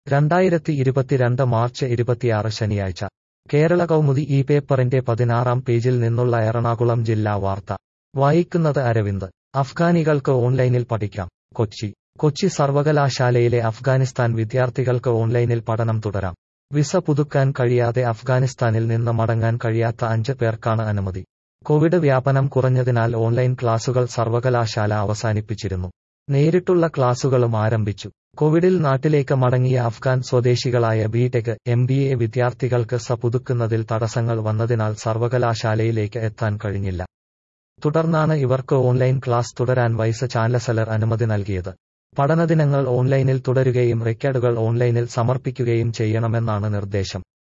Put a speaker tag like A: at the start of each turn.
A: രണ്ടായിരത്തി ഇരുപത്തിരണ്ട് മാർച്ച് ഇരുപത്തിയാറ് ശനിയാഴ്ച കേരള കൗമുദി ഈ പേപ്പറിന്റെ പതിനാറാം പേജിൽ നിന്നുള്ള എറണാകുളം ജില്ലാ വാർത്ത വായിക്കുന്നത് അരവിന്ദ് അഫ്ഗാനികൾക്ക് ഓൺലൈനിൽ പഠിക്കാം കൊച്ചി കൊച്ചി സർവകലാശാലയിലെ അഫ്ഗാനിസ്ഥാൻ വിദ്യാർത്ഥികൾക്ക് ഓൺലൈനിൽ പഠനം തുടരാം വിസ പുതുക്കാൻ കഴിയാതെ അഫ്ഗാനിസ്ഥാനിൽ നിന്ന് മടങ്ങാൻ കഴിയാത്ത അഞ്ച് പേർക്കാണ് അനുമതി കോവിഡ് വ്യാപനം കുറഞ്ഞതിനാൽ ഓൺലൈൻ ക്ലാസുകൾ സർവകലാശാല അവസാനിപ്പിച്ചിരുന്നു നേരിട്ടുള്ള ക്ലാസുകളും ആരംഭിച്ചു കോവിഡിൽ നാട്ടിലേക്ക് മടങ്ങിയ അഫ്ഗാൻ സ്വദേശികളായ ബിടെക് എം ബി എ വിദ്യാർത്ഥികൾക്ക് സ പുതുക്കുന്നതിൽ തടസ്സങ്ങൾ വന്നതിനാൽ സർവകലാശാലയിലേക്ക് എത്താൻ കഴിഞ്ഞില്ല തുടർന്നാണ് ഇവർക്ക് ഓൺലൈൻ ക്ലാസ് തുടരാൻ വൈസ് ചാൻസലർ അനുമതി നൽകിയത് പഠനദിനങ്ങൾ ഓൺലൈനിൽ തുടരുകയും റെക്കോർഡുകൾ ഓൺലൈനിൽ സമർപ്പിക്കുകയും ചെയ്യണമെന്നാണ് നിർദ്ദേശം